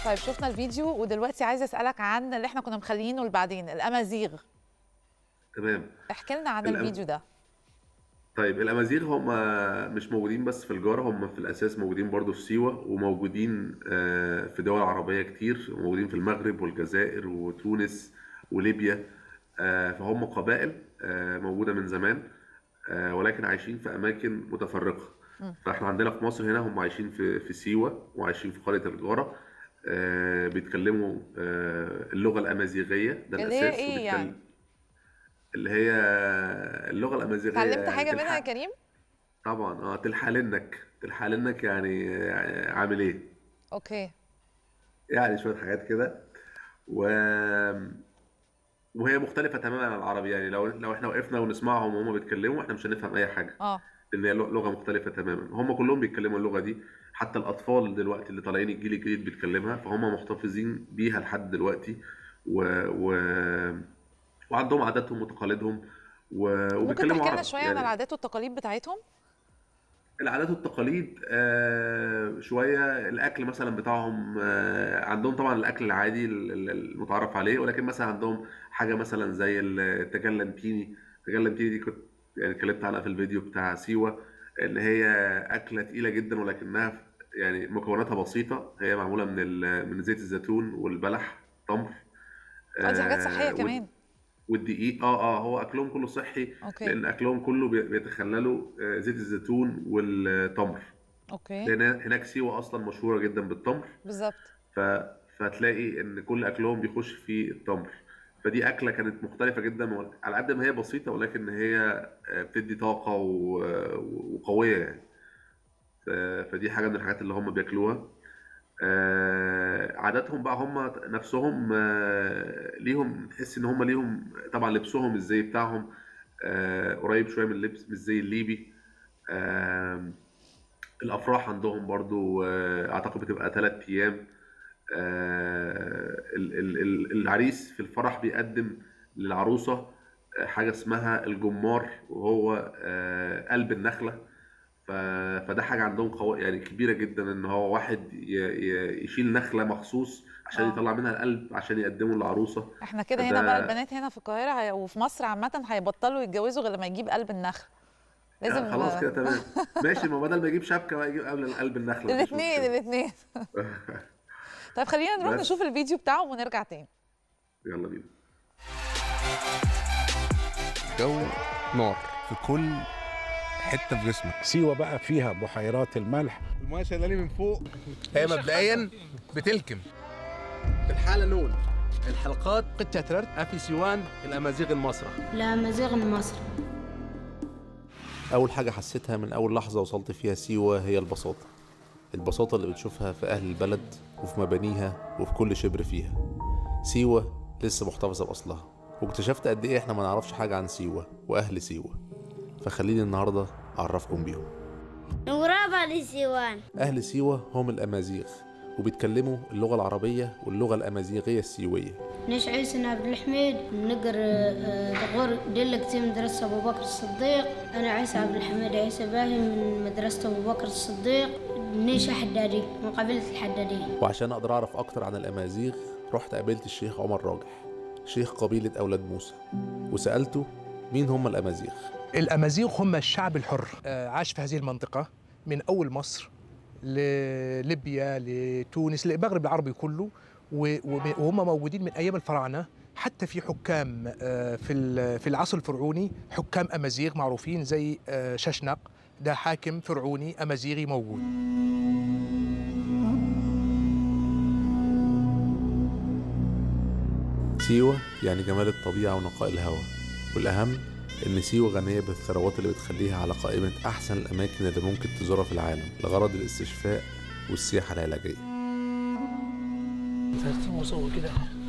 طيب شفنا الفيديو ودلوقتي عايزه اسالك عن اللي احنا كنا مخليينه لبعدين الامازيغ تمام احكي لنا عن الأم- الفيديو ده طيب الامازيغ هم مش موجودين بس في الجاره هم في الاساس موجودين برضو في سيوه وموجودين آه، في دول عربيه كتير موجودين في المغرب والجزائر وتونس وليبيا آه، فهم قبائل آه، موجوده من زمان آه، ولكن عايشين في اماكن متفرقه فاحنا عندنا في مصر هنا هم عايشين في في سيوه وعايشين في قريه الجاره آه، بيتكلموا آه، اللغه الامازيغيه ده اللي هي الاساس إيه وبيتكلم- يعني؟ اللي هي اللغه الامازيغيه اتعلمت يعني حاجه منها يا تلحق- كريم طبعا اه تلحلنك تلحلنك يعني آه، عامل ايه اوكي يعني شويه حاجات كده و وهي مختلفه تماما عن العربي يعني لو لو احنا وقفنا ونسمعهم وهم بيتكلموا احنا مش هنفهم اي حاجه اه لان هي لغه مختلفه تماما هم كلهم بيتكلموا اللغه دي حتى الاطفال دلوقتي اللي طالعين الجيل الجديد بيتكلمها فهم محتفظين بيها لحد دلوقتي و... و... وعندهم عاداتهم وتقاليدهم و... ممكن وبيتكلموا تحكي لنا عربي شويه عن يعني العادات والتقاليد بتاعتهم العادات والتقاليد آه، شوية الأكل مثلا بتاعهم آه، عندهم طبعا الأكل العادي ال- ال- المتعارف عليه ولكن مثلا عندهم حاجة مثلا زي التجلنتيني التجلنتيني دي كنت يعني اتكلمت عنها في الفيديو بتاع سيوة اللي هي أكلة تقيلة جدا ولكنها يعني مكوناتها بسيطة هي معمولة من ال- من زيت الزيتون والبلح تمر اه دي حاجات آه، صحيه وال- كمان والدقيق اه اه هو اكلهم كله صحي اوكي لان اكلهم كله بي- بيتخللوا آه، زيت الزيتون والتمر اوكي لان هناك سيوه اصلا مشهوره جدا بالتمر بالظبط ف... فتلاقي ان كل اكلهم بيخش فيه التمر فدي اكله كانت مختلفه جدا و- على قد ما هي بسيطه ولكن هي آه، بتدي طاقه و... وقويه يعني ف... فدي حاجه من الحاجات اللي هم بياكلوها آه، عاداتهم بقى هم نفسهم آه، ليهم تحس ان هم ليهم طبعا لبسهم الزي بتاعهم آه، قريب شويه من اللبس من الزي الليبي آم، الافراح عندهم برضو آه، اعتقد بتبقى ثلاث ايام آه، ال- ال- ال- العريس في الفرح بيقدم للعروسه آه، حاجه اسمها الجمار وهو آه، قلب النخله ف- فده حاجه عندهم قوي يعني كبيره جدا ان هو واحد ي- ي- يشيل نخله مخصوص عشان آه. يطلع منها القلب عشان يقدمه للعروسه احنا كده فده- هنا بقى البنات هنا في القاهره هي... وفي مصر عامه هيبطلوا يتجوزوا غير لما يجيب قلب النخل لازم آه، خلاص كده تمام ماشي ما بدل ما يجيب شبكه بقى يجيب قبل قلب النخله مفيش الاثنين مشكلة. الاثنين طيب خلينا نروح بس. نشوف الفيديو بتاعهم ونرجع تاني يلا بينا جو نار في كل حته في جسمك سيوة بقى فيها بحيرات الملح المايه شايلاني من فوق هي مبدئيا بتلكم الحاله نون الحلقات قد تترت افي سيوان الامازيغ المسرح لا مزيغ مصر أول حاجة حسيتها من أول لحظة وصلت فيها سيوة هي البساطة البساطة اللي بتشوفها في أهل البلد وفي مبانيها وفي كل شبر فيها سيوة لسه محتفظة بأصلها واكتشفت قد إيه إحنا ما نعرفش حاجة عن سيوة وأهل سيوة فخليني النهاردة أعرفكم بيهم غرابة لسيوان أهل سيوة هم الأمازيغ وبيتكلموا اللغة العربية واللغة الأمازيغية السيوية نش عيسى عبد الحميد نقر دغور دلك من مدرسة أبو بكر الصديق أنا عيسى عبد الحميد عيسى باهي من مدرسة أبو بكر الصديق نيش حدادي من قبيلة الحدادية وعشان أقدر أعرف أكتر عن الأمازيغ رحت قابلت الشيخ عمر راجح شيخ قبيلة أولاد موسى وسألته مين هم الأمازيغ الأمازيغ هم الشعب الحر آه، عاش في هذه المنطقة من أول مصر لليبيا لتونس للمغرب العربي كله و- وم- وهم موجودين من أيام الفراعنة حتى في حكام آه، في ال- في العصر الفرعوني حكام أمازيغ معروفين زي آه، ششنق ده حاكم فرعوني أمازيغي موجود سيوة يعني جمال الطبيعة ونقاء الهواء والأهم إن سيوة غنية بالثروات اللي بتخليها على قائمة أحسن الأماكن اللي ممكن تزورها في العالم لغرض الاستشفاء والسياحة العلاجية مصور كده